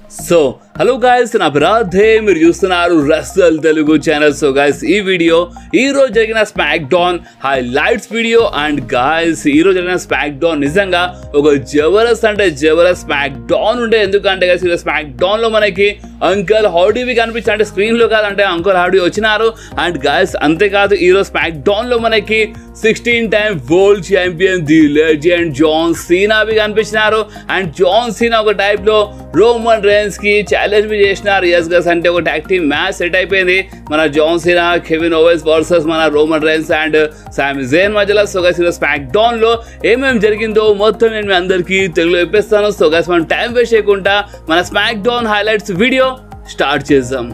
So hello guys నా రాధే మీరు చూస్తున్నారు రసల్ తెలుగు ఛానల్ సో గాయస్ ఈ వీడియో ఈ రోజు జరిగిన SmackDown highlights video and guys ఈ రోజు జరిగిన స్మాక్ డౌన్ నిజంగా ఒక జబరస్ అంటే జబరస్ స్మాక్ డౌన్ ఉండే ఎందుకంటే గాయస్ ఈ స్మాక్ డౌన్ లో మనకి అంకల్ హౌడీవి కనిపించి అంటే స్క్రీన్ లో కాదంటే అంకుల్ హౌడీ వచ్చినారు అండ్ గాయస్ అంతేకాదు ఈ రోజు స్మాక్ డౌన్ లో మనకి sixteen time world champion the legend John సీనావి కనిపించినారు అండ్ జాన్ సీనా ఒక టైప్ లో రోమన్ రేన్స్ కి ఛాలెంజ్ బి చేసినారు ఎస్ గస్ అంటే ఒక ట్యాక్ టీమ్ మ్యాచ్ సెట్ అయిపోయింది మన John Cena Kevin Owens versus మన Roman Reigns and Sami Zayn మధ్యలో సో గస్ స్మాక్ డౌన్ లో ఏమేమి జరిగిందో మొత్తం నేను మీ అందరికీ తెలుగులో చెప్పేస్తాను సో గస్ మనం టైం వేస్ట్ చేయకుండా మన SmackDown highlights video start చేద్దాం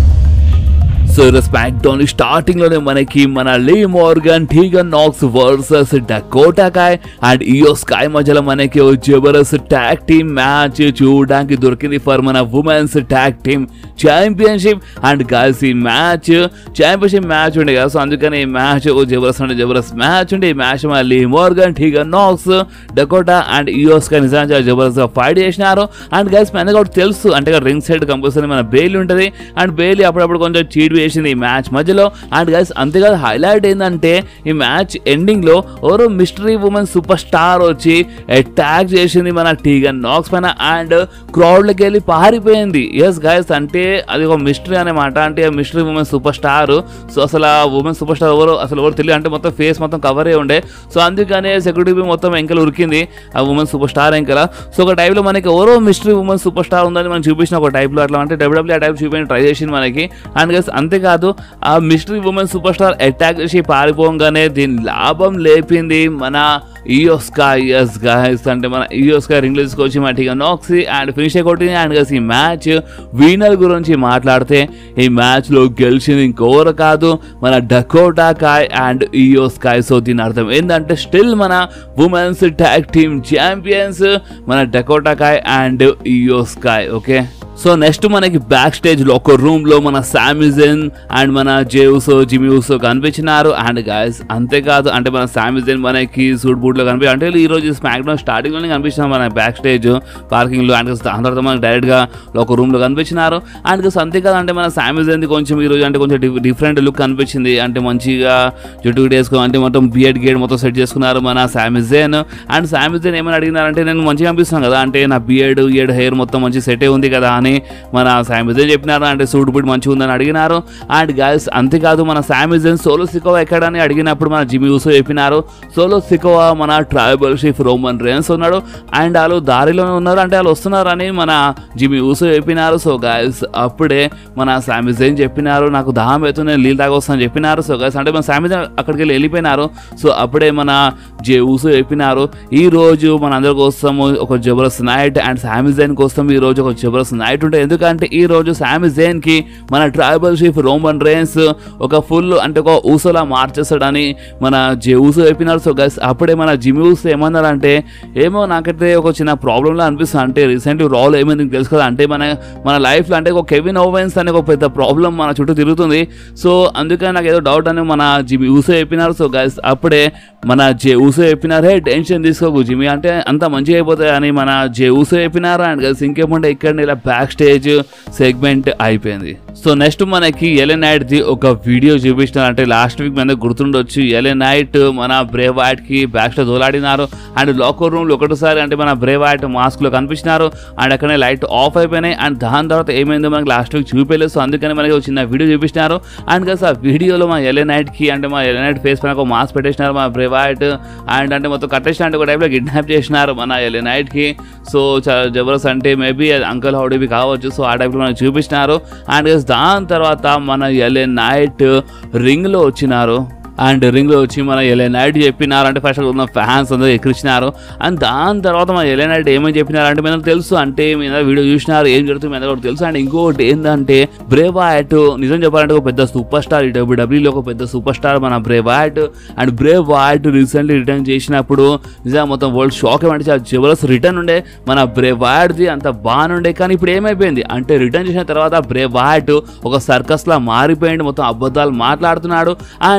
సో స్మాక్ డౌన్ స్టార్టింగ్ లోనే మనకి మన Liv Morgan Tegan Nox versus Dakota Kai and Iyo Sky మధ్యలో మనకి ఓ జబరస్ ట్యాగ్ టీమ్ మ్యాచ్ చూడడానికి దొరికింది ఫర్ మన women's tag team championship and girls ఈ మ్యాచ్ ఛాంపియన్షిప్ మ్యాచ్ ఉండే కదా సో అందుకని ఈ మ్యాచ్ ఓ జబరస్ అంటే జబరస్ మ్యాచ్ ఉండే ఈ మ్యాచ్ మళ్ళీ Morgan Tegan Nox Dakota and Iyo Sky నిజానికి చాలా జబరస్ గా ఫైట్ చేసినారు అండ్ గర్ల్స్ మన కూడా తెలుసు అంటే రింగ్ సైడ్ కంపల్సరీ మన బెయిల్ ఉంటుంది అండ్ బెయిల్ అప్పుడప్పుడు కొంచెం చీట్ వేసింది ఈ మ్యాచ్ మధ్యలో అండ్ గైస్ అంతేకాదు హైలైట్ ఏంటంటే ఈ మ్యాచ్ ఎండింగ్ లో ఎవరో మిస్టరీ ఉమెన్ సూపర్ స్టార్ వచ్చి అటాక్ చేసింది మన టీగన్ నాక్స్ పైన అండ్ క్రౌడ్లకి వెళ్ళి పారిపోయింది ఎస్ గైస్ అంటే అది ఒక మిస్టరీ అనమాట అంటే mystery women super star so అసలు ఆ ఉమెన్ సూపర్ స్టార్ ఎవరు అసలు ఎవరు తెలియదు అంటే మొత్తం ఫేస్ మొత్తం కవర్ అయి ఉండే సో అందుకనే సెక్యూరిటీ మొత్తం ఎంకలు ఉరికింది ఆ ఉమెన్ సూపర్ స్టార్ ఎంకల సో ఒక టైప్లో మనకి ఎవరో మిస్టరీ ఉమెన్ సూపర్ స్టార్ ఉందని మనం చూపించిన ఒక టైప్లో అట్లా అంటే డబ్ల్యూడబ్ల్యూ ఆ టైప్ చూపించి ట్రై చేసింది మనకి అండ్ గైస్ అంతేకాదు ఆ mystery women super star attack చేసి పారిపోగానే దీని లాభం లేపింది మన ఈయోస్కా ఎస్ గాయస్ అంటే మన ఈయోస్కా రింగ్ వచ్చి మట్టిగా నాక్సీ అండ్ ఫినిష్ కొట్టింది అండ్ గస్ ఈ మ్యాచ్ విన్నర్ గురించి మాట్లాడితే ఈ మ్యాచ్ లో గెలిచింది ఇంకోరు కాదు మన డకోటా కాయ్ అండ్ ఈయోస్కాయ్ సో దీని అర్థం ఏంటంటే స్టిల్ మన ఉమెన్స్ ట్యాగ్ టీమ్ ఛాంపియన్స్ మన Dakota Kai and Iyo Sky okay so next మనకి బ్యాక్ స్టేజ్ లో ఒక రూమ్ లో మన శామిజన్ అండ్ మన జేవుసో జిమ్యూసో కనిపించినారు అండ్ గాయస్ అంతేకాదు అంటే మన శామిజన్ మనకి సూట్ బూట్ లో కనిపి అంటే ఈ రోజు స్మాక్ డౌన్ స్టార్టింగ్ లోనే కనిపించినారు మన బ్యాక్ స్టేజ్ పార్కింగ్ లో అండ్ దాని తర్వాత మనకి డైరెక్ట్ గా ఒక రూమ్ లో కనిపించినారు అండ్ అంతేకాదు అంటే మన శామిజన్ కొంచెం ఈ రోజు అంటే కొంచెం డిఫరెంట్ లుక్ కనిపించింది అంటే మంచిగా జుట్టు వేసుకో అంటే మొత్తం బియడ్ గేడ్ మొత్తం సెట్ చేసుకున్నారు మన శామిజన్ అండ్ శామిజన్ ఏమైనా అడిగినారంటే నేను మంచిగా అనిపిస్తున్నాను కదా అంటే నా బియడ్ ఇయడ్ హెయిర్ మొత్తం మంచి సెట్ ఉంది కదా అని మన శామిజన్ చెప్పినారు అంటే సూట్ బుట్ మంచిగా ఉందని అడిగినారు అండ్ గర్ల్స్ అంతేకాదు మన శామిజన్ సోలో సికోవా ఎక్కడని అడిగినప్పుడు మన జిమి యూసో చెప్పినారు సోలో సికోవా మన ట్రైబల్ షీఫ్ రోమన్ రేన్స్ ఉన్నాడు అండ్ వాళ్ళు దారిలోనే ఉన్నారు అంటే వాళ్ళు వస్తున్నారని మన జిమి యూసో చెప్పినారు సో గర్ల్స్ అప్పుడే మన శామిజన్ చెప్పినారు నాకు దాహం అవుతుంది నేను నీళ్ళు తాగొస్తానని చెప్పినారు సో గర్ల్స్ అంటే మన శామిజన్ అక్కడికి వెళ్ళి వెళ్ళిపోయినారు సో అప్పుడే మన జే ఊసో చెప్పినారు ఈ రోజు మన అందరి కోసము ఒక జబరస్ నైట్ అండ్ శామిజన్ కోసం ఈ రోజు ఒక జబరస్ నైట్ ఉంటే ఎందుకంటే ఈ రోజు శామిజేన్ కి మన ట్రైబల్ షీఫ్ రోమన్ రేన్స్ ఒక ఫుల్ అంటే ఒక ఊసోలా మార్చేస్తాడని మన జే ఊసో చెప్పినారు సో గైస్ అప్పుడే మన జిమి ఊసో ఏమన్నారంటే ఏమో నాకైతే ఒక చిన్న ప్రాబ్లంలా అనిపిస్తుంది అంటే రీసెంట్లీ రాల్ ఏమైంది నీకు తెలుసు కదా అంటే మన మన లైఫ్లో అంటే ఒక కెవిన్ ఓవెన్స్ అనే ఒక పెద్ద ప్రాబ్లం మన చుట్టూ తిరుగుతుంది సో అందుకని నాకు ఏదో డౌట్ అని మన జిమి ఊసో చెప్పినారు సో గైస్ అప్పుడే మన జే ఊసో చెప్పినారు హే టెన్షన్ తీసుకోకు జిమి అంటే అంత మంచిగా అయిపోతాయి అని మన జే ఊసో చెప్పినారు అండ్ గైస్ ఇంకేమంటే ఇక్కడ ఇలా బ్యాక్ స్టేజ్ సెగ్మెంట్ అయిపోయింది సో నెక్స్ట్ మనకి ఎలె నైట్ ది ఒక వీడియో చూపిస్తున్నారు అంటే లాస్ట్ వీక్ మన గుర్తుండొచ్చు ఎలె నైట్ మన బ్రేవ్ వైట్ కి బ్యాక్ స్టేజ్ దోలాడినారు అండ్ లాకర్ రూమ్ లో ఒకటిసారి అంటే మన బ్రేవ్ వైట్ మాస్క్ లో కనిపించినారు అండ్ అక్కడనే లైట్ ఆఫ్ అయిపోయినాయి అండ్ దాని తర్వాత ఏమైందో మనకి లాస్ట్ వీక్ చూపించలేదు సో అందుకని మనకి ఒక చిన్న వీడియో చూపిస్తున్నారు అండ్ కదా ఆ వీడియోలో మా ఎలె నైట్ కి అంటే మా ఎలె నైట్ ఫేస్ పైన ఒక మాస్క్ పెట్టేసినారు మా బ్రేవ్ వైట్ అండ్ అంటే మొత్తం కట్టేసిన అంటే ఒక టైప్లో కిడ్నాప్ చేసినారు మన ఎలె నైట్ కి సో చాలా జబర్దస్త్ అంటే మేబీ అంకల్ హౌడీవి కావచ్చు సో ఆ టైప్లో మనకు చూపించినారు అండ్ దాని తర్వాత మన ఎలే నైట్ రింగ్లో వచ్చినారు అండ్ రింగ్లో వచ్చి మన ఎలెనైట్ చెప్పినారు అంటే ఫస్ట్ ఉన్న ఫ్యాన్స్ అందరూ ఎక్కిరించినారు అండ్ దాని తర్వాత మన ఎలెనైట్ ఏమని చెప్పినారు అంటే మనకు తెలుసు అంటే మీద వీడియో చూసినారు ఏం జరుగుతుంది మీద కూడా తెలుసు అండ్ ఇంకొకటి ఏంటంటే బ్రేవాట్ నిజం చెప్పాలంటే ఒక పెద్ద సూపర్ స్టార్ ఈ డబ్ల్యూడబ్ల్యూలో ఒక పెద్ద సూపర్ స్టార్ మన Bray Wyatt and Bray Wyatt recently return చేసినప్పుడు నిజంగా మొత్తం వరల్డ్ షాక్ ఏమంటే చాలా జబర్దస్త్ రిటర్న్ ఉండే మన బ్రేవ్ వాట్ది అంత బాగుండే కానీ ఇప్పుడు ఏమైపోయింది అంటే రిటర్న్ చేసిన తర్వాత బ్రేవ్ వాట్ ఒక సర్కస్ లా మారిపోయింది మొత్తం అబద్ధాలు మాట్లాడుతున్నాడు అండ్ బ్రేవ్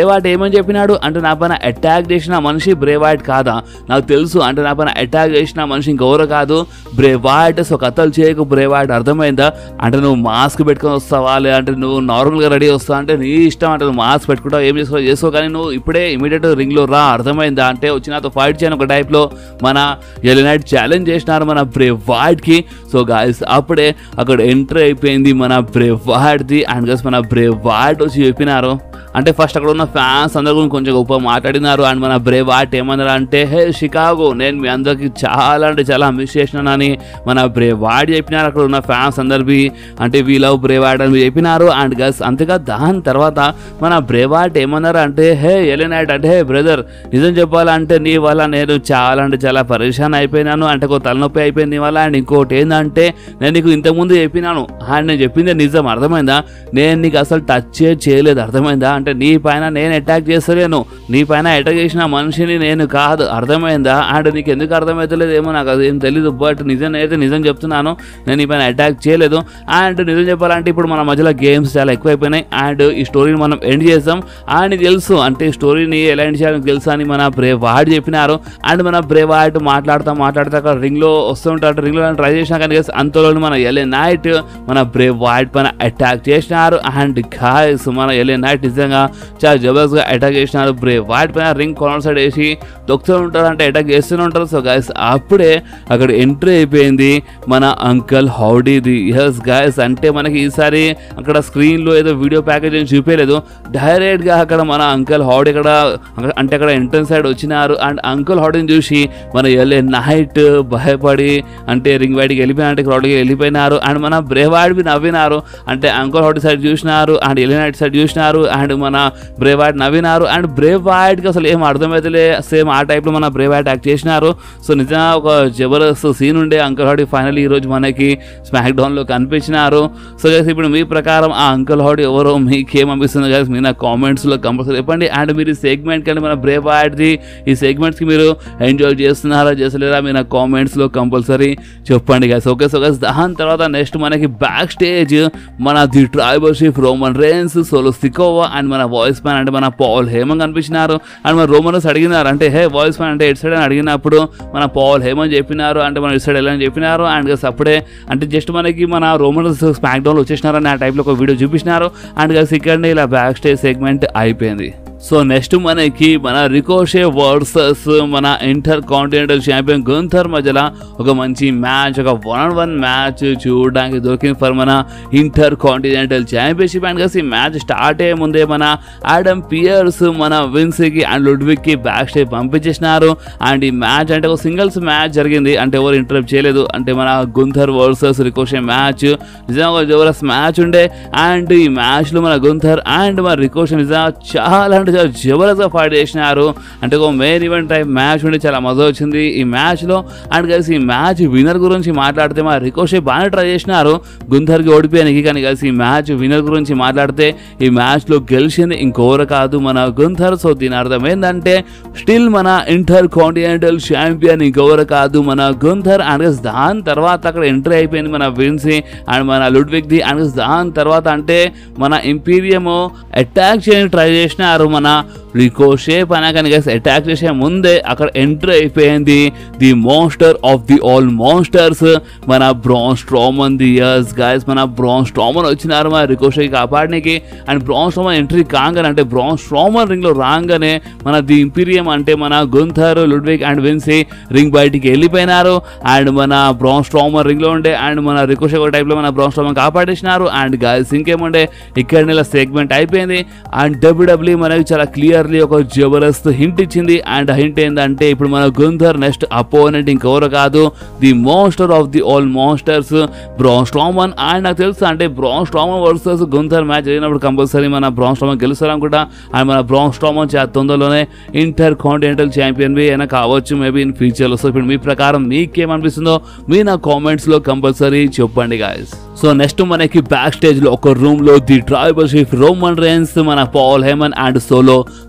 బ్రేవాట్ ఏమని చెప్పినాడు అంటే నా పైన అటాక్ చేసిన మనిషి బ్రేవాట్ కాదా నాకు తెలుసు అంటే నా పైన అటాక్ చేసిన మనిషి ఇంకెవరో కాదు బ్రేవాట్ సో కథలు చేయకు బ్రేవాట్ అర్థమైందా అంటే నువ్వు మాస్క్ పెట్టుకొని వస్తావా లేదంటే నువ్వు నార్మల్గా రెడీ వస్తావా అంటే నీ ఇష్టం అంటే నువ్వు మాస్క్ పెట్టుకుంటావు ఏం చేసుకో చేసుకో కానీ నువ్వు ఇప్పుడే ఇమీడియట్ రింగ్లో రా అర్థమైందా అంటే వచ్చి నాతో ఫైట్ చేయను ఒక టైప్లో మన ఎలినైట్ ఛాలెంజ్ చేసినారు మన బ్రేవాడ్కి సో గాయస్ అప్పుడే అక్కడ ఎంటర్ అయిపోయింది మన బ్రేవాడ్ది అండ్ గస్ మన బ్రేవాడ్ వచ్చి చెప్పినారు అంటే ఫస్ట్ అక్కడ ఉన్న ఫ్యాన్స్ అందరు గురించి కొంచెం గొప్ప మాట్లాడినారు అండ్ మన బ్రేవ్ ఆర్ట్ ఏమన్నారు అంటే హే షికాగో నేను మీ అందరికి చాలా అంటే చాలా మిస్ చేసినానని మన బ్రేవ్ ఆర్ట్ చెప్పినారు అక్కడ ఉన్న ఫ్యాన్స్ అందరివి అంటే వీ లవ్ బ్రేవ్ ఆర్ట్ అని చెప్పినారు అండ్ గస్ అంతేగా దాని తర్వాత మన బ్రేవ్ ఆర్ట్ ఏమన్నారు అంటే హే ఎలినైట్ అంటే హే బ్రదర్ నిజం చెప్పాలంటే నీ వల్ల నేను చాలా అంటే చాలా పరేషాన్ అయిపోయినాను అంటే ఒక తలనొప్పి అయిపోయింది నీ వల్ల అండ్ ఇంకోటి ఏంటంటే నేను నీకు ఇంతకుముందు చెప్పినాను అండ్ నేను చెప్పింది నిజం అర్థమైందా నేను నీకు అసలు టచ్ చేయలేదు అర్థమైందా అంటే నీ పైన నేను అటాక్ చేస్తలేను నీ పైన అటాక్ చేసిన మనిషిని నేను కాదు అర్థమైందా అండ్ నీకు ఎందుకు అర్థమవుతలేదు ఏమో నాకు అదేం తెలీదు బట్ నిజం అయితే నిజం చెప్తున్నాను నేను నీ పైన అటాక్ చేయలేదు అండ్ నిజం చెప్పాలంటే ఇప్పుడు మన మధ్యలో గేమ్స్ చాలా ఎక్కువైపోయినాయి అండ్ ఈ స్టోరీని మనం ఎండ్ చేద్దాం అండ్ తెలుసు అంటే ఈ స్టోరీని ఎలా ఎండ్ చేయాలని తెలుసు అని మన బ్రేవ్ వార్డ్ చెప్పినారు అండ్ మన బ్రేవ్ వార్డ్ మాట్లాడుతూ మాట్లాడుతూ అక్కడ రింగ్లో వస్తుంటాడు రింగ్లో ట్రై చేసినా కానీ guys, అంతలో మన ఎల్ఏ నైట్ మన బ్రేవ్ వార్డ్ పైన అటాక్ చేసినారు అండ్ గాయస్ మన ఎల్ఏ నైట్ నిజంగా చాలా జబర్దస్త్గా అటాక్ చేసినారు బ్రేవ్ వార్డ్ పైన రింగ్ కార్నర్ సైడ్ వేసి తొక్కుతూ ఉంటారు అంటే అటాక్ చేస్తూనే ఉంటారు సో గాయస్ అప్పుడే అక్కడ ఎంట్రీ అయిపోయింది మన అంకల్ హౌడీది ఎస్ గాయస్ అంటే మనకి ఈసారి అక్కడ స్క్రీన్లో ఏదో వీడియో ప్యాకేజ్ ఏం చూపించలేదు డైరెక్ట్గా అక్కడ మన అంకల్ హౌడీ అక్కడ అక్కడ- అంటే అక్కడ ఎంట్రన్స్ సైడ్ వచ్చినారు అండ్ అంకుల్ హౌడీని చూసి మన ఎల్ఏ నైట్ భయపడి అంటే రింగ్ బయటికి వెళ్ళిపోయినట్టు క్రౌడ్కి వెళ్ళిపోయినారు అండ్ మన బ్రేవాడ్వి నవ్వినారు అంటే అంకుల్ హౌడీ సైడ్ చూసినారు అండ్ ఎల్ఏ నైట్ సైడ్ చూసినారు అండ్ మన బ్రేవాడ్ నవ్వినారు అండ్ బ్రేవాడ్కి అసలు ఏం అర్థమైతలే సేమ్ ఆ టైప్లో మన బ్రేవాడ్ యాక్ట్ చేసినారు సో నిజంగా ఒక జబర్దస్త్ సీన్ ఉండే అంకుల్ హౌడీ ఫైనల్ ఈ రోజు మనకి స్మాక్ డౌన్లో కనిపించినారు సో గైస్ ఇప్పుడు మీ ప్రకారం ఆ అంకుల్ హౌడీ ఎవరో మీకేం అనిపిస్తుంది గైస్ మీరు నా కామెంట్స్లో కంపల్సరీ చెప్పండి అండ్ మీరు ఈ సెగ్మెంట్ కంటే మన బ్రేవ్ ఆడ్ది ఈ సెగ్మెంట్స్కి మీరు ఎంజాయ్ చేస్తున్నారా చేస్తలేరా మీరు నా కామెంట్స్లో కంపల్సరీ చెప్పండి గైస్ ఓకే సో గైస్ దాని తర్వాత నెక్స్ట్ మనకి బ్యాక్ స్టేజ్ మన the tribal chief Roman Reigns Solo Sikoa and మన వాయిస్ మ్యాన్ అంటే మన పాల్ హేమన్ కనిపించినారు అండ్ మన రోమన్స్ అడిగినారు అంటే హే వాయిస్ మ్యాన్ అంటే ఎట్ సైడ్ అని అడిగినప్పుడు మన పాల్ హేమన్ చెప్పినారు అంటే మన ఇటు సైడ్ వెళ్ళని చెప్పినారు అండ్ గస్ అప్పుడే అంటే జస్ట్ మనకి మన రోమన్స్ స్మాక్ డౌన్లో వచ్చేసినారని ఆ టైప్లో ఒక వీడియో చూపించినారు అండ్ గస్ ఇక్కడనే ఇలా బ్యాక్ స్టేజ్ సెగ్మెంట్ అయిపోయింది సో నెక్స్ట్ మనకి మన రికోషే వర్సెస్ మన ఇంటర్ కాంటినెంటల్ ఛాంపియన్ గుంథర్ మధ్యలో ఒక మంచి మ్యాచ్ ఒక వన్ ఆన్ వన్ మ్యాచ్ చూడడానికి దొరికింది ఫర్ మన ఇంటర్ కాంటినెంటల్ ఛాంపియన్షిప్ అండ్ కలిసి మ్యాచ్ స్టార్ట్ అయ్యే ముందే మన ఆడమ్ పియర్స్ మన విన్సీకి అండ్ లుడ్విక్కి బ్యాక్ స్టేజ్ పంపించేసినారు అండ్ ఈ మ్యాచ్ అంటే ఒక సింగిల్స్ మ్యాచ్ జరిగింది అంటే ఎవరు ఇంటరప్ట్ చేయలేదు అంటే మన గుంథర్ వర్సెస్ రికోషే మ్యాచ్ నిజంగా ఒక జబర్దస్త్ మ్యాచ్ ఉండే అండ్ ఈ మ్యాచ్లో మన గుంథర్ అండ్ మన రికోషే నిజంగా చాలా అంటే చాలా జబర్దస్త్గా ఫైట్ చేసినారు అంటే ఒక మెయిన్ ఈవెంట్ టైప్ మ్యాచ్ ఉండి చాలా మజా వచ్చింది ఈ మ్యాచ్లో అండ్ కలిసి ఈ మ్యాచ్ విన్నర్ గురించి మాట్లాడితే మా రికోషే బాగానే ట్రై చేసినారు గుంథర్కి ఓడిపోయానికి కానీ కలిసి ఈ మ్యాచ్ విన్నర్ గురించి మాట్లాడితే ఈ మ్యాచ్లో గెలిచింది ఇంకోరు కాదు మన గుంథర్ సో దీని అర్థం ఏంటంటే స్టిల్ మన ఇంటర్ కాంటినెంటల్ ఛాంపియన్ ఇంకెవరు కాదు మన గుంథర్ అండ్ గస్ దాని తర్వాత అక్కడ ఎంట్రీ అయిపోయింది మన విన్సీ అండ్ మన లుడ్విక్ది అండ్ గస్ దాని తర్వాత అంటే మన ఇంపీరియం అటాక్ చేయడానికి ట్రై చేసినారు మన రికోషే పైన కానీ గైస్ అటాక్ చేసే ముందే అక్కడ ఎంటర్ అయిపోయింది the monster of the all monsters మన Braun Strowman the yes guys మన బ్రాన్ స్ట్రామన్ వచ్చినారు మన రికోషే కాపాడడానికి అండ్ బ్రాన్ స్ట్రామన్ ఎంట్రీ కాగానే అంటే బ్రాన్ స్ట్రామన్ రింగ్ లో రాగానే మన ది ఇంపీరియం అంటే మన Gunther Ludwig and Vinci ring బయటికి వెళ్ళిపోయినారు అండ్ మన బ్రాన్ స్ట్రామర్ రింగ్ లో ఉండే అండ్ మన రికోషే ఒక టైప్ లో మన బ్రాన్ స్ట్రామన్ కాపాడేసినారు అండ్ గైస్ ఇంకేముండే ఇక్కడ నెల సెగ్మెంట్ అయిపోయింది అండ్ డబ్ల్యూడబ్ల్యూ మనకి చాలా క్లియర్లీ ఒక జబర్దస్త్ హింట్ ఇచ్చింది అండ్ హింట్ ఏంటంటే ఇప్పుడు మన గుంధర్ నెక్స్ట్ అపోనెంట్ ఇంకెవరు కాదు the monster of the all monsters Braun Strowman and నాకు తెలుసు అంటే Braun Strowman versus Gunther match జరిగినప్పుడు కంపల్సరీ మన బ్రాన్ స్ట్రామన్ గెలుస్తారు అనుకుంటా అండ్ మన బ్రాన్ స్ట్రామన్ చాలా తొందరలోనే ఇంటర్ కాంటినెంటల్ ఛాంపియన్ బి అయినా కావచ్చు మేబీ ఇన్ ఫ్యూచర్లో సో ఇప్పుడు మీ ప్రకారం మీకేమనిపిస్తుందో మీ నా కామెంట్స్లో కంపల్సరీ చెప్పండి గాయస్ సో నెక్స్ట్ మనకి బ్యాక్ స్టేజ్ లో ఒక రూమ్ లో the tribal chief Roman Reigns మన Paul Heyman and Solo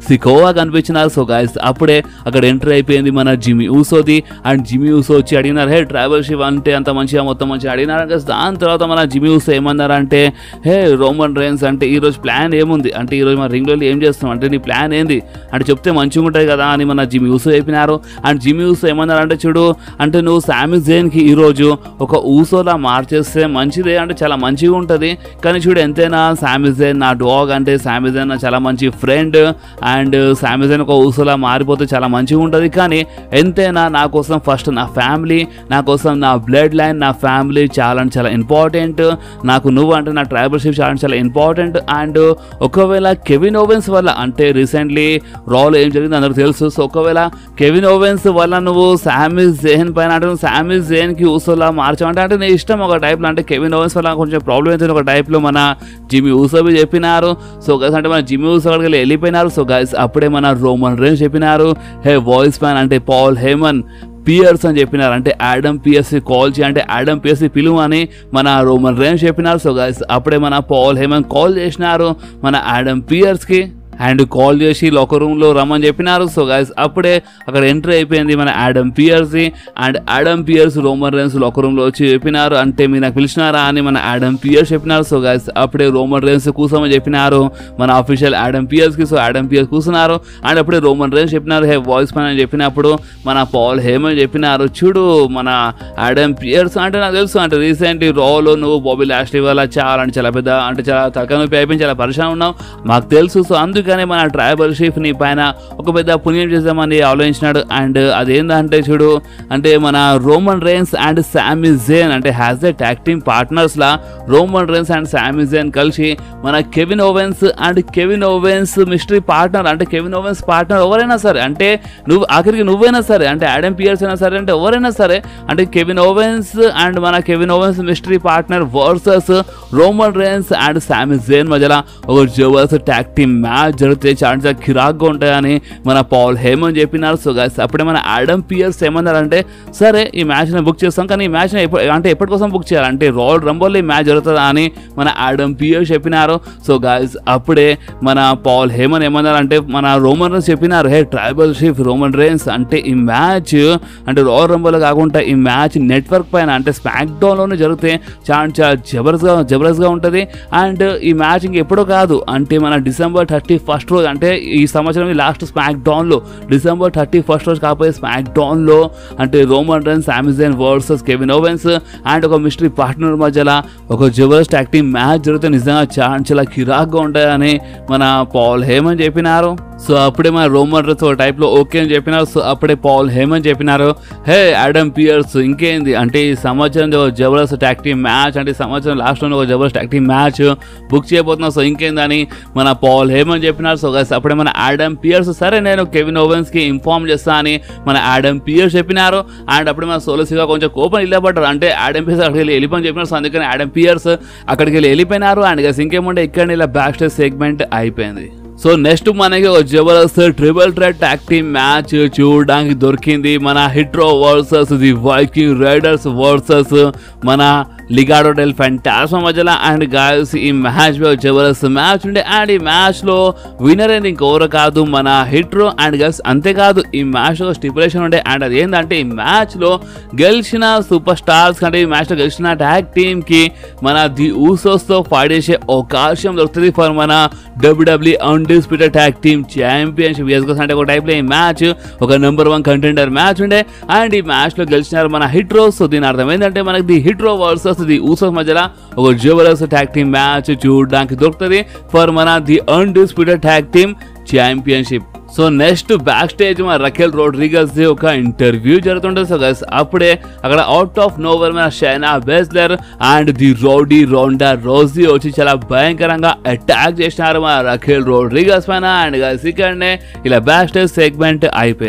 Sikoa కనిపించినారు సో గాయస్ అప్పుడే అక్కడ ఎంటర్ అయిపోయింది మన జిమి ఊసోది అండ్ జిమి ఊసో వచ్చి అడిగినారు హే ట్రావెల్ షిప్ అంటే అంత మంచిగా మొత్తం మంచిగా అడిగినారు guys. దాని తర్వాత మన జిమి ఊసో ఏమన్నారు అంటే హే రోమన్ రైన్స్ అంటే ఈ రోజు ప్లాన్ ఏముంది అంటే ఈ రోజు మన రింగ్ లో ఏం చేస్తున్నాం అంటే నీ ప్లాన్ ఏంది అంటే చెప్తే మంచిగా ఉంటుంది కదా అని మన జిమి ఊసో చెప్పినారు అండ్ జిమి ఊసో ఏమన్నారు అంటే చూడు అంటే నువ్వు సామి జైన్కి ఈరోజు ఒక ఊసోలా మార్చేస్తే మంచిదే అంటే చాలా మంచిగా ఉంటుంది కానీ చూడు ఎంతైనా సామిజైన్ నా డాగ్ అంటే సామిజైన్ నా చాలా మంచి ఫ్రెండ్ అండ్ సామిజైన్ ఒక ఊసోలా మారిపోతే చాలా మంచిగా ఉంటుంది కానీ ఎంతైనా నా కోసం ఫస్ట్ నా ఫ్యామిలీ నా కోసం నా బ్లడ్ లైన్ నా ఫ్యామిలీ చాలా అంటే చాలా ఇంపార్టెంట్ నాకు నువ్వు అంటే నా ట్రైబల్షిప్ చాలా అంటే చాలా ఇంపార్టెంట్ అండ్ ఒకవేళ కెవిన్ ఓవెన్స్ వల్ల అంటే రీసెంట్లీ రాలో ఏం జరిగింది అందరికి తెలుసు సో ఒకవేళ కెవిన్ ఓవెన్స్ వల్ల నువ్వు శామీ జేన్ పైన అంటే నువ్వు శామీ జేన్కి ఊసోలా మార్చమంటే అంటే నీ ఇష్టం ఒక టైప్లో అంటే కెవిన్ ఓవెన్స్ వల్ల కొంచెం ప్రాబ్లం అయితే ఒక టైప్లో మన జిమి ఊసోబి చెప్పినారు సో గైస్ అంటే మన జిమి ఊసో అక్కడికి వెళ్ళి వెళ్ళిపోయినారు సో గైస్ అప్పుడే మన రోమన్ రేంజ్ చెప్పినారు హే వాయిస్ మ్యాన్ అంటే పాల్ హేమన్ పియర్స్ అని చెప్పినారు అంటే యాడమ్ పిఎస్సి కాల్ చేయ అంటే యాడమ్ పిఎస్సి పిలువు అని మన రోమన్ రేంజ్ చెప్పినారు సో గైస్ అప్పుడే మన పాల్ హేమన్ కాల్ చేసినారు మన యాడమ్ పియర్స్కి అండ్ కాల్ చేసి లాకర్ రూమ్లో రమ్మని చెప్పినారు సో గైస్ అప్పుడే అక్కడ ఎంట్రీ అయిపోయింది మన యాడమ్ పియర్స్ది and Adam Pearce Roman Reigns locker రూమ్లో వచ్చి చెప్పినారు అంటే మీరు నాకు పిలిచినారా అని మన యాడమ్ పియర్స్ చెప్పినారు సో గైస్ అప్పుడే రోమన్ రేన్స్ కూర్చోమని చెప్పినారు మన అఫీషియల్ యాడమ్ పియర్స్కి సో యాడమ్ పియర్స్ కూర్చున్నారు అండ్ అప్పుడే రోమన్ రేన్స్ చెప్పినారు హే వాయిస్ మ్యాన్ అని చెప్పినప్పుడు మన పాల్ హేమన్ చెప్పినారు చూడు మన యాడమ్ పియర్స్ అంటే నాకు తెలుసు అంటే రీసెంట్లీ రాలో నువ్వు బాబీ లాస్ట్లీ వల్ల చాలా అంటే చాలా పెద్ద అంటే చాలా తలకాయ నొప్పి అయిపోయింది చాలా పరిశ్రమ ఉన్నావు మాకు తెలుసు సో అందుకనే మన ట్రైబల్ షీఫ్ నీ పైన ఒక పెద్ద పుణ్యం చేద్దామని ఆలోచించినాడు అండ్ అదేంటంటే చూడు అంటే మన Roman Reigns and Sami Zayn అంటే as the tag team partners లా Roman Reigns and Sami Zayn కలిసి మన Kevin Owens and Kevin Owens mystery partner అంటే కెవిన్ ఓవెన్స్ పార్ట్నర్ ఎవరైనా సరే అంటే నువ్వు ఆఖరికి నువ్వైనా సరే అంటే యాడమ్ పియర్స్ అయినా సరే అంటే ఎవరైనా సరే అంటే కెవిన్ ఓవెన్స్ అండ్ మన Kevin Owens mystery partner versus Roman Reigns and Sami Zayn మధ్యలో ఒక జబర్దస్త్ ట్యాక్ టీమ్ మ్యాచ్ జరిగితే చాలా చాలా కిరాక్గా ఉంటాయని మన పాల్ హేమన్ చెప్పినారు సో గైస్ అప్పుడే మన ఆడమ్ పియర్స్ ఏమన్నారంటే సరే ఈ మ్యాచ్ని బుక్ చేస్తాం కానీ ఈ మ్యాచ్ని ఎప్పుడు అంటే ఎప్పటి కోసం బుక్ చేయాలంటే రాయల్ రంబోల్ ఈ మ్యాచ్ జరుగుతుందా అని మన ఆడమ్ పియర్స్ చెప్పినారు సో గైస్ అప్పుడే మన పాల్ హేమన్ ఏమన్నారంటే మన రోమన్ రేన్స్ చెప్పినారు hey tribal chief Roman Reigns అంటే ఈ మ్యాచ్ అంటే రాయల్ రంబోల్ కాకుండా ఈ మ్యాచ్ నెట్వర్క్ పైన అంటే స్మాక్ డౌన్లోనే జరిగితే చాలా చాలా జబర్దస్త్గా జబర్దస్త్గా ఉంటుంది అండ్ ఈ మ్యాచ్ ఇంకెప్పుడో కాదు అంటే మన డిసెంబర్ థర్టీ ఫస్ట్ రోజు అంటే ఈ సంవత్సరం లాస్ట్ స్మాక్ డౌన్లో డిసెంబర్ థర్టీ ఫస్ట్ రోజు కాకపోతే స్మాక్ డౌన్లో అంటే రోమన్ రన్స్ అమెజాన్ వర్సెస్ కెవిన్ ఓవెన్స్ అండ్ ఒక మిస్టరీ పార్ట్నర్ మధ్యలో ఒక జబర్దస్త్ యాక్టింగ్ మ్యాచ్ జరిగితే నిజంగా చాలా చాలా కిరాక్గా ఉంటాయని మన పాల్ హేమన్ చెప్పినారు సో అప్పుడే మన రోమన్ రన్స్ ఒక టైప్లో ఓకే అని చెప్పినారు సో అప్పుడే పాల్ హేమన్ చెప్పినారు హే ఆడమ్ పియర్స్ ఇంకేంది అంటే ఈ సంవత్సరం ఒక జబర్దస్త్ ట్యాక్ టీమ్ మ్యాచ్ అంటే ఈ సంవత్సరం లాస్ట్లో ఒక జబర్దస్త్ ట్యాక్ టీమ్ మ్యాచ్ బుక్ చేయబోతున్నాం సో ఇంకేందని మన పాల్ హేమన్ చెప్పినారు సో guys అప్పుడే మన ఆడమ్ పియర్స్ సరే నేను కెవిన్ ఓవెన్స్కి ఇన్ఫార్మ్ చేస్తా అని మన ఆడమ్ పియర్స్ చెప్పినారు అండ్ అప్పుడు మన సోలసిగా కొంచెం కోపం వెళ్ళబడ్డారు అంటే ఆడమ్ పియర్స్ అక్కడికి వెళ్ళి వెళ్ళిపోయి చెప్పినారు సో అందుకని ఆడమ్ పియర్స్ అక్కడికి వెళ్ళి వెళ్ళిపోయినారు అండ్ guys ఇంకేముంటే ఇక్కడ ఇలా బ్యాక్ స్టేజ్ సెగ్మెంట్ అయిపోయింది సో నెక్స్ట్ మనకి ఒక జబర్దస్త్ triple threat tag team match చూడడానికి దొరికింది మన Hit Row versus the Viking Raiders versus మన లిగాడో డెల్ ఫెంటాస్మా మధ్యలో అండ్ గాయస్ ఈ మ్యాచ్ జబర్దస్త్ మ్యాచ్ ఉండే అండ్ ఈ మ్యాచ్ లో విన్నర్ అనేది ఇంకెవరు కాదు మన హిట్రో అండ్ గర్ల్స్ అంతేకాదు ఈ మ్యాచ్ లో స్టిపులేషన్ ఉండే అండ్ అది ఏంటంటే ఈ మ్యాచ్ లో గెలిచిన సూపర్ స్టార్స్ కంటే ఈ మ్యాచ్ లో గెలిచిన ట్యాగ్ టీమ్ కి మన ది ఊసోస్ తో ఫైట్ చేసే అవకాశం దొరుకుతుంది ఫర్ మన WWE undisputed tag team championship ఎస్కోస్ అంటే ఒక టైప్ లో ఈ మ్యాచ్ ఒక నెంబర్ వన్ కంటెండర్ మ్యాచ్ ఉండే అండ్ ఈ మ్యాచ్ లో గెలిచినారు మన హిట్రో సో దీని అర్థం ఏంటంటే మనకి the Hit Row versus the Usos మధ్యలో ఒక జబర్దస్త్ ట్యాగ్ టీమ్ మ్యాచ్ చూడడానికి దొరుకుతుంది ఫర్ మన the undisputed tag team championship so next back stage మన రకెల్ రోడ్రిగస్ ది ఒక ఇంటర్వ్యూ జరుగుతుంటుంది సో గైస్ అప్పుడే అక్కడ అవుట్ ఆఫ్ నోవర్ మన Shayna Baszler and the Rowdy Ronda Rousey వచ్చి చాలా భయంకరంగా అటాక్ చేసినారు మన రకెల్ రోడ్రిగస్ పైన అండ్ గైస్ ఇక్కడనే ఇలా బ్యాక్ స్టేజ్ సెగ్మెంట్ అయిపోయింది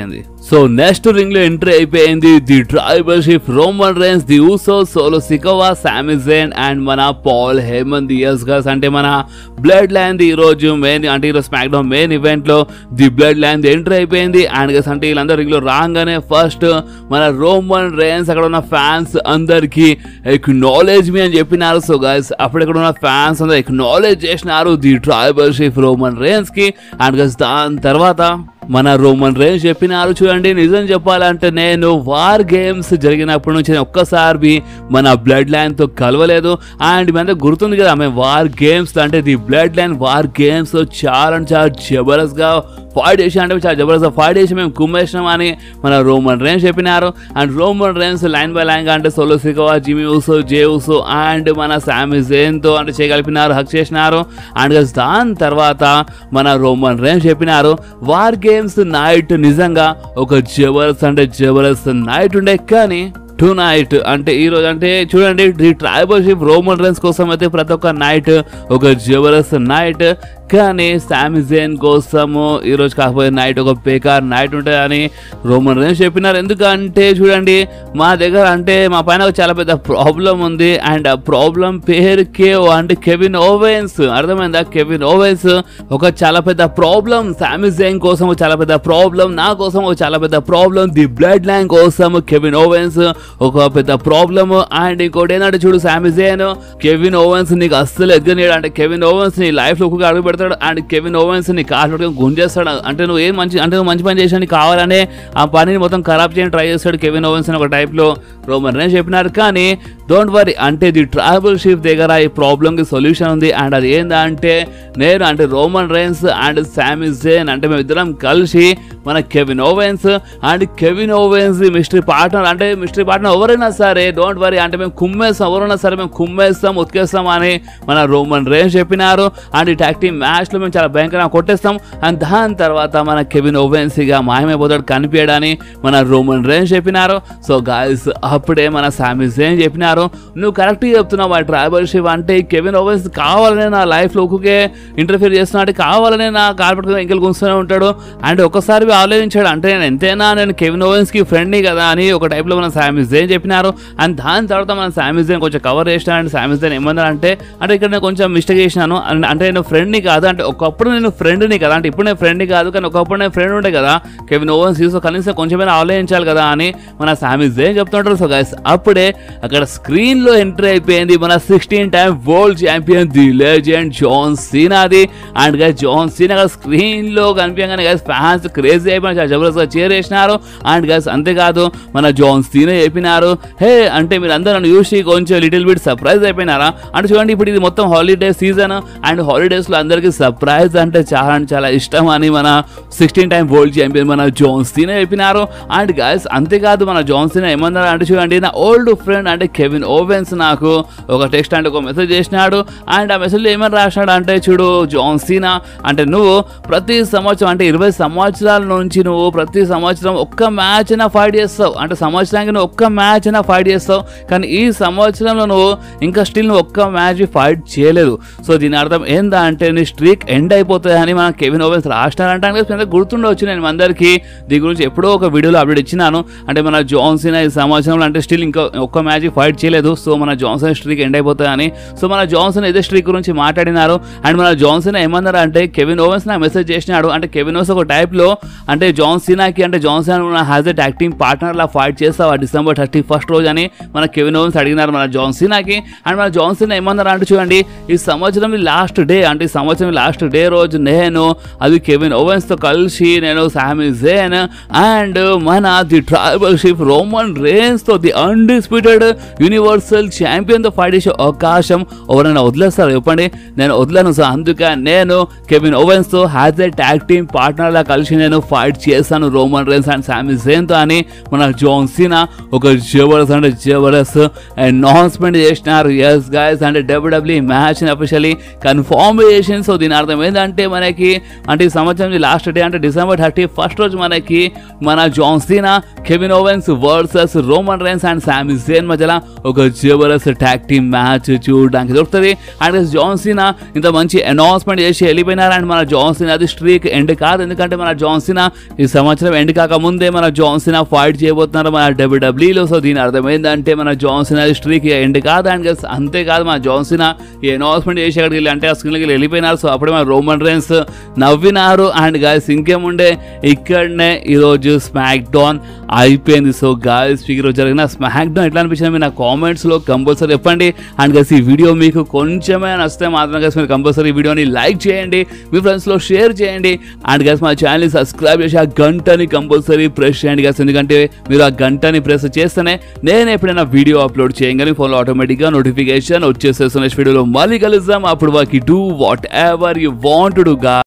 సో నెక్స్ట్ రింగ్ లో ఎంట్రీ అయిపోయింది the tribal chief Roman Reigns the Uso Solo Sikoa Sami Zayn and మన పాల్ హేమన్ ది ఎస్ గర్స్ అంటే మన బ్లడ్ లైన్ ది ఈ రోజు మెయిన్ అంటే ఈరోజు స్మాక్ డౌన్ మెయిన్ ఈవెంట్ లో the bloodline the entry అయిపోయింది అండ్ గస్ అంటే వీళ్ళందరూ రింగ్ లో రాగానే ఫస్ట్ మన రోమన్ రేన్స్ అక్కడ ఉన్న ఫ్యాన్స్ అందరికి ఎక్నాలెడ్జ్ మీ అని చెప్పినారు సో గైస్ అప్పుడు ఇక్కడ ఉన్న ఫ్యాన్స్ అందరూ ఎక్నాలెడ్జ్ చేసినారు the tribal chief Roman Reigns కి అండ్ గస్ దాని తర్వాత మన రోమన్ రేంజ్ చెప్పినారు చూడండి నిజం చెప్పాలంటే నేను వార్ గేమ్స్ జరిగినప్పటి నుంచి నేను ఒక్కసారి మన బ్లడ్ లైన్ తో కలవలేదు అండ్ మీ అందరికి గుర్తుంది కదా మేము వార్ గేమ్స్ అంటే the bloodline war games చాలా అంటే చాలా జబర్దస్త్ గా ఫైట్ చేసి అంటే చాలా జబర్దస్త్ ఫైట్ చేసి మేము కుమ్మేసినాం అని మన రోమన్ రేంజ్ చెప్పినారు and Roman Reigns line by line అంటే Solo Sikoa Jimmy Uso Jey Uso and మన శామి జేన్ తో అంటే చేయగలిపినారు హక్ చేసినారు అండ్ దాని తర్వాత మన రోమన్ రేంజ్ చెప్పినారు వార్ గేమ్స్ నైట్ నిజంగా ఒక జబర్దస్త్ అంటే జబర్దస్త్ నైట్ ఉండే కానీ టు నైట్ అంటే ఈ రోజు అంటే చూడండి ఈ ట్రైబల్ షిప్ రోమన్ రేన్స్ కోసం అయితే ప్రతి ఒక్క నైట్ ఒక జబర్దస్త్ నైట్ కానీ శామిజేన్ కోసము ఈ రోజు కాకపోతే నైట్ ఒక బేకార్ నైట్ ఉంటుందని రోమన్ రేన్స్ చెప్పినారు ఎందుకంటే చూడండి మా దగ్గర అంటే మా పైన ఒక చాలా పెద్ద ప్రాబ్లం ఉంది అండ్ ఆ ప్రాబ్లం పేరు కేవ్ అంటే కెవిన్ ఓవెన్స్ అర్థమైందా కెవిన్ ఓవెన్స్ ఒక చాలా పెద్ద ప్రాబ్లం శామిజేన్ కోసం ఒక చాలా పెద్ద ప్రాబ్లం నా కోసం ఒక చాలా పెద్ద ప్రాబ్లం ది బ్లడ్ లైన్ కోసం కెవిన్ ఓవెన్స్ ఒక పెద్ద ప్రాబ్లం అండ్ ఇంకోటి ఏంటంటే చూడు శామిజేన్ కెవిన్ ఓవెన్స్ నీకు అస్సలు ఎగ్గనీయడు అంటే కెవిన్ ఓవెన్స్ నీ లైఫ్ లో ఒక్కొక్క అడుగు పెడతాడు అండ్ కెవిన్ ఓవెన్స్ నీ కాలు పట్టుకొని గుంజేస్తాడు అంటే నువ్వు ఏం మంచి అంటే నువ్వు మంచి పని చేసాను కావాలనే ఆ పనిని మొత్తం ఖరాబ్ చేయని ట్రై చేస్తాడు కెవిన్ ఓవెన్స్ అని ఒక టైప్ లో రోమన్ రేంజ్ చెప్పినారు కానీ డోంట్ వరీ అంటే ది ట్రావెల్ షిప్ దగ్గర ఈ ప్రాబ్లమ్ కి సొల్యూషన్ ఉంది అండ్ అది ఏంటంటే నేను అంటే Roman Reigns and Sami Zayn అంటే మేము ఇద్దరం కలిసి మన Kevin Owens and Kevin Owens mystery partner అంటే మిస్టరీ పార్ట్నర్ ఎవరైనా సరే డోంట్ వరీ అంటే మేము కుమ్మేస్తాం ఎవరైనా సరే మేము కుమ్మేస్తాం ఉతికేస్తాం అని మన రోమన్ రేంజ్ చెప్పినారు అండ్ ఈ ట్యాక్ టీమ్ మ్యాచ్లో మేము చాలా భయంకరంగా కొట్టేస్తాం అండ్ దాని తర్వాత మన కెవిన్ ఓవెన్స్ ఇక మాయమైపోతాడు కనిపించడని మన రోమన్ రేంజ్ చెప్పినారు సో గాయస్ అప్పుడే మన సామిస్ ఏం చెప్పినారు నువ్వు కరెక్ట్గా చెప్తున్నావు ఆ ట్రావెల్ షిప్ అంటే ఈ కెవిన్ ఓవెన్స్ కావాలనే నా లైఫ్లో ఒక్కొక్కే ఇంటర్ఫియర్ చేస్తున్నాడు కావాలనే నా కార్ పట్టుకుని ఎంకెలు గుంస్తూనే ఉంటాడు అండ్ ఒకసారి ఆలోచించాడు అంటే నేను ఎంతైనా నేను కెవిన్ ఓవెన్స్కి ఫ్రెండ్ని కదా అని ఒక టైప్లో మన సామిస్ జైన్ చెప్పినారు అండ్ దాని తర్వాత మన సామిస్ జైన్ కొంచెం కవర్ చేసిన అండ్ సామిస్ జైన్ ఏమన్నారు అంటే అంటే ఇక్కడ నేను కొంచెం మిస్టేక్ చేసినాను అండ్ అంటే నేను ఫ్రెండ్ని కాదు అంటే ఒకప్పుడు నేను ఫ్రెండ్ని కదా అంటే ఇప్పుడు నేను ఫ్రెండ్ని కాదు కానీ ఒకప్పుడు నేను ఫ్రెండ్ ఉండే కదా కెవిన్ ఓవెన్స్ తీసుకో కనీసం కొంచెమైనా ఆలోచించాలి కదా అని మన సామిస్ జైన్ చెప్తుంటారు సో గైస్ అప్పుడే అక్కడ స్క్రీన్ లో ఎంట్రీ అయిపోయింది మన sixteen time world champion the legend John సీనాది and guys John Cena screen లో కనిపించగానే గైస్ ఫ్యాన్స్ క్రేజీ అయిపోయిన చాలా జబర్దస్త్ గా చేర్ చేసినారు అండ్ గైస్ అంతేకాదు మన జాన్ సీనా చెప్పినారు హే అంటే మీరు అందరూ నన్ను చూసి కొంచెం లిటిల్ బిట్ సర్ప్రైజ్ అయిపోయినారా అంటే చూడండి ఇప్పుడు ఇది మొత్తం హాలిడే సీజన్ అండ్ హాలిడేస్ లో అందరికీ సర్ప్రైజ్ అంటే చాలా అంటే చాలా ఇష్టం అని మన సిక్స్టీన్ టైం వరల్డ్ ఛాంపియన్ మన జాన్ సీనా చెప్పినారు అండ్ గైస్ అంతేకాదు మన జాన్ సీనా ఏమన్నారు అంటే చూడండి నా ఓల్డ్ ఫ్రెండ్ అంటే కెవిన్ ఓవెన్స్ నాకు ఒక టెక్స్ట్ అంటే ఒక మెసేజ్ చేసినాడు అండ్ ఆ మెసేజ్లో ఏమని రాసినాడు అంటే చూడు జాన్ సీనా అంటే నువ్వు ప్రతి సంవత్సరం అంటే ఇరవై సంవత్సరాల నుంచి నువ్వు ప్రతి సంవత్సరం ఒక్క మ్యాచ్ అయినా ఫైట్ చేస్తావు అంటే సంవత్సరానికి నువ్వు ఒక్క మ్యాచ్ అయినా ఫైట్ చేస్తావు కానీ ఈ సంవత్సరంలో నువ్వు ఇంకా స్టిల్ నువ్వు ఒక్క మ్యాచ్ ఫైట్ చేయలేదు సో దీని అర్థం ఏందా అంటే నీ స్ట్రీక్ ఎండ్ అయిపోతుంది అని మన కెవిన్ ఓవెన్స్ రాసినారంటే గుర్తుండవచ్చు నేను అందరికీ దీని గురించి ఎప్పుడో ఒక వీడియోలో అప్డేట్ ఇచ్చినాను అంటే మన జాన్సన్ ఈ సంవత్సరంలో అంటే స్టిల్ ఇంకా ఒక్క మ్యాచ్ ఫైట్ చేయలేదు సో మన జాన్సన్ స్ట్రీక్ ఎండ్ అయిపోతుందని సో మన జాన్సన్ ఇదే స్ట్రీక్ గురించి మాట్లాడినారు అండ్ మన జాన్సన్ ఏమన్నారు అంటే కెవిన్ ఓవెన్స్ నాకు మెసేజ్ చేసినాడు అంటే కెవిన్ ఓవెన్స్ ఒక టైప్లో అంటే జాన్ సీనాకి అంటే Johnson as a acting partner లా ఫైట్ చేస్తావా డిసెంబర్ థర్టీ ఫస్ట్ రోజు అని మన కెవిన్ ఓవెన్స్ అడిగినారు మన జాన్ సీనాకి అండ్ మన జాన్ సీనా ఏమన్నారు అంటే చూడండి ఈ సంవత్సరం లాస్ట్ డే అంటే ఈ సంవత్సరం లాస్ట్ డే రోజు నేను అది కెవిన్ ఓవెన్స్ తో కలిసి నేను సామి జేన్ అండ్ మన the tribal chief Roman Reigns తో ది అన్డిస్ప్యూటెడ్ యూనివర్సల్ ఛాంపియన్ తో ఫైట్ చేసే అవకాశం ఎవరైనా వదిలేస్తారు చెప్పండి నేను వదిలేను సో అందుకే నేను కెవిన్ ఓవెన్స్ తో as a tag team partner లా కలిసి నేను ఫైట్ చేస్తాను Roman Reigns and Sami Zayn తో అని మన జాన్ సీనా ఒక జబర్దస్త్ అంటే జబర్దస్త్ అనౌన్స్మెంట్ చేసినారు ఎస్ గాయస్ అంటే డబ్ల్యూడబ్ల్యూ మ్యాచ్ అఫిషియలీ కన్ఫర్మ్ చేసింది సో సో దీని అర్థం ఏంటంటే మనకి అంటే ఈ సంవత్సరం లాస్ట్ డే అంటే డిసెంబర్ థర్టీ ఫస్ట్ రోజు మనకి మన John Cena Kevin Owens versus Roman Reigns and Sami Zayn మధ్యలో ఒక జబర్దస్త్ ట్యాక్ టీమ్ మ్యాచ్ చూడడానికి దొరుకుతుంది అండ్ జాన్సీనా ఇంత మంచి అనౌన్స్మెంట్ చేసి వెళ్ళిపోయినారు అండ్ మన జాన్సీనా అది స్ట్రీక్ ఎండ్ కాదు ఎందుకంటే మన జాన్సీనా ఈ సంవత్సరం ఎండ్ కాక ముందే మన జాన్సీనా ఫైట్ చేయబోతున్నారు మన డబ్ల్యూడబ్ల్యూలో సో దీని అర్థం ఏంటంటే మన జాన్సీనా స్ట్రీక్ ఎండ్ కాదు అండ్ గస్ అంతేకాదు మన జాన్సీనా ఈ అనౌన్స్మెంట్ చేసి అక్కడికి వెళ్ళి అంటే ఆ స్క్రీన్కి వెళ్ళిపోయినారు సో అప్పుడే మన రోమన్ రైన్స్ నవ్వినారు అండ్ గాయస్ ఇంకేముండే ఇక్కడనే ఈరోజు స్మాక్ డౌన్ అయిపోయింది సో గాయస్ ఈరోజు జరిగిన స్మాక్ డౌన్ ఎట్లా అనిపించింది మీరు నా కామెంట్స్లో కంపల్సరీ చెప్పండి అండ్ గస్ ఈ వీడియో మీకు కొంచెమే నచ్చితే మాత్రం గస్ మీరు కంపల్సరీ ఈ వీడియోని లైక్ చేయండి మీ ఫ్రెండ్స్లో షేర్ చేయండి అండ్ గస్ మా ఛానల్ని సబ్స్క్రైబ్ చేసి ఆ గంటని కంపల్సరీ ప్రెస్ చేయండి గస్ ఎందుకంటే మీరు ఆ గంటని ప్రెస్ చేస్తేనే నేను ఎప్పుడైనా వీడియో అప్లోడ్ చేయగానే ఫోన్లో ఆటోమేటిక్గా నోటిఫికేషన్ వచ్చేసేస్తున్న నెక్స్ట్ వీడియోలో మళ్ళీ కలుద్దాం అప్పుడు వాకి do whatever you want to గా